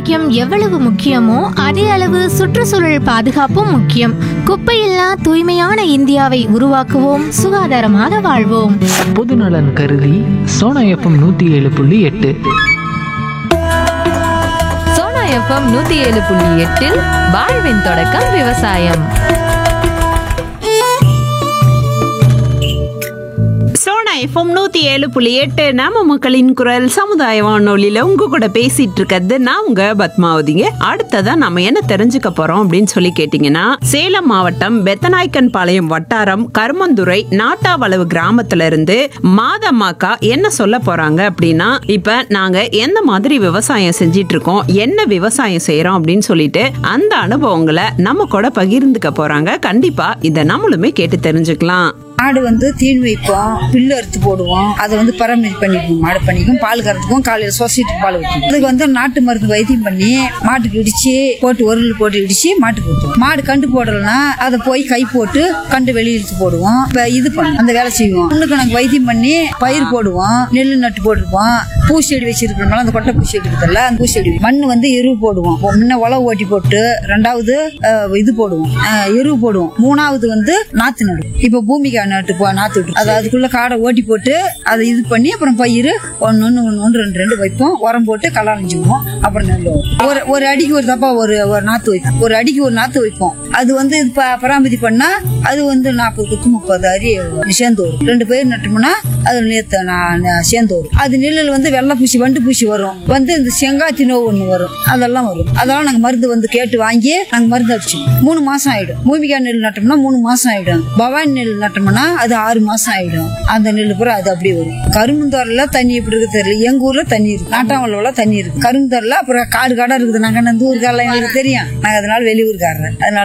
ஆரோக்கியம் எவ்வளவு முக்கியமோ அதே அளவு சுற்றுச்சூழல் பாதுகாப்பும் முக்கியம் குப்பையில்லா தூய்மையான இந்தியாவை உருவாக்குவோம் சுகாதாரமாக வாழ்வோம் பொதுநலன் கருதி சோனா எஃப்எம் நூற்றி ஏழு புள்ளி எட்டு சோனா எஃப்எம் நூத்தி ஏழு புள்ளி எட்டில் வாழ்வின் தொடக்கம் விவசாயம் சோனா எஃப்எம் நூத்தி ஏழு புள்ளி எட்டு நம்ம மக்களின் குரல் சமுதாய வானொலியில உங்க கூட பேசிட்டு இருக்கிறது நான் உங்க பத்மாவதிங்க அடுத்ததா நம்ம என்ன தெரிஞ்சுக்க போறோம் அப்படின்னு சொல்லி கேட்டீங்கன்னா சேலம் மாவட்டம் பெத்தநாய்க்கன் பாளையம் வட்டாரம் கருமந்துறை நாட்டாவளவு கிராமத்துல இருந்து மாதம்மாக்கா என்ன சொல்ல போறாங்க அப்படின்னா இப்ப நாங்க எந்த மாதிரி விவசாயம் செஞ்சிட்டு இருக்கோம் என்ன விவசாயம் செய்யறோம் அப்படின்னு சொல்லிட்டு அந்த அனுபவங்களை நம்ம கூட பகிர்ந்துக்க போறாங்க கண்டிப்பா இதை நம்மளுமே கேட்டு தெரிஞ்சுக்கலாம் மாடு வந்து தீன் வைப்போம் புல்லு அறுத்து போடுவோம் அதை வந்து பராமரிப்பு பண்ணிக்குவோம் மாடு பண்ணிக்கும் பால் கறந்துக்கும் காலையில சொசைட்டிக்கு பால் வைக்கும் அதுக்கு வந்து நாட்டு மருந்து வைத்தியம் பண்ணி மாட்டுக்கு இடிச்சு போட்டு உருள் போட்டு இடிச்சு மாட்டுக்கு ஊற்றுவோம் மாடு கண்டு போடலைன்னா அதை போய் கை போட்டு கண்டு வெளியே இழுத்து போடுவோம் இப்ப இது பண்ணும் அந்த வேலை செய்வோம் இன்னுக்கு நாங்கள் வைத்தியம் பண்ணி பயிர் போடுவோம் நெல் நட்டு போட்டுருப்போம் பூச்செடி வச்சிருக்கிறோம்ல அந்த கொட்டை பூச்செடி இருக்குதுல்ல அந்த பூச்செடி மண் வந்து எருவு போடுவோம் இப்போ முன்ன உழவு ஓட்டி போட்டு ரெண்டாவது அஹ், இது போடுவோம் அஹ், எருவு போடுவோம் மூணாவது வந்து நாத்து நடு இப்ப பூமிக்கா நட்டு போ நாத்து விட்டு அது அதுக்குள்ள காடை ஓட்டி போட்டு அதை இது பண்ணி அப்புறம் பயிர் ஒன்னு ஒன்னு ஒன்னு ஒன்று ரெண்டு ரெண்டு வைப்போம் உரம் போட்டு கலாணிஞ்சுவோம் அப்புறம் நெல் வரும். ஒரு ஒரு அடிக்கு ஒரு தப்பா ஒரு ஒரு நாத்து வைப்போம் ஒரு அடிக்கு ஒரு நாத்து வைப்போம் அது வந்து இது ப- பராமரி பண்ணா அது வந்து நாற்பது குத்து முப்பது அடி சேர்ந்து வரும் ரெண்டு பேர் நட்டோம்னா அது நேத்து நான் நான் சேர்ந்து வரும் அது நெல்லில் வந்து வெள்ளை பூச்சி வண்டு பூச்சி வரும் வந்து இந்த செங்காத்தி நோவு ஒன்று வரும் அதெல்லாம் வரும் அதெல்லாம் நாங்கள் மருந்து வந்து கேட்டு வாங்கி நாங்கள் மருந்து அடிச்சோம் மூணு மாசம் ஆயிடும் பூமிகா நெல் நட்டோம்னா மூணு மாசம் ஆயிடும் பவானி நெல் நட்டோம்னா அது ஆறு மாசம் ஆயிடும் அந்த நெல் பூரா அது அப்படியே வரும் கரும்புந்தோரில் தண்ணி எப்படி இருக்கு தெரியல எங்க ஊர்ல தண்ணி இருக்கு நாட்டாமல்ல தண்ணி இருக்கு கரும்புந்தோரில் அப்புறம் காடு காடா இருக்குது நாங்க இந்த ஊருக்காரெல்லாம் எங்களுக்கு தெரியும் நாங்க அதனால வெளியூருக்காரர் அதனால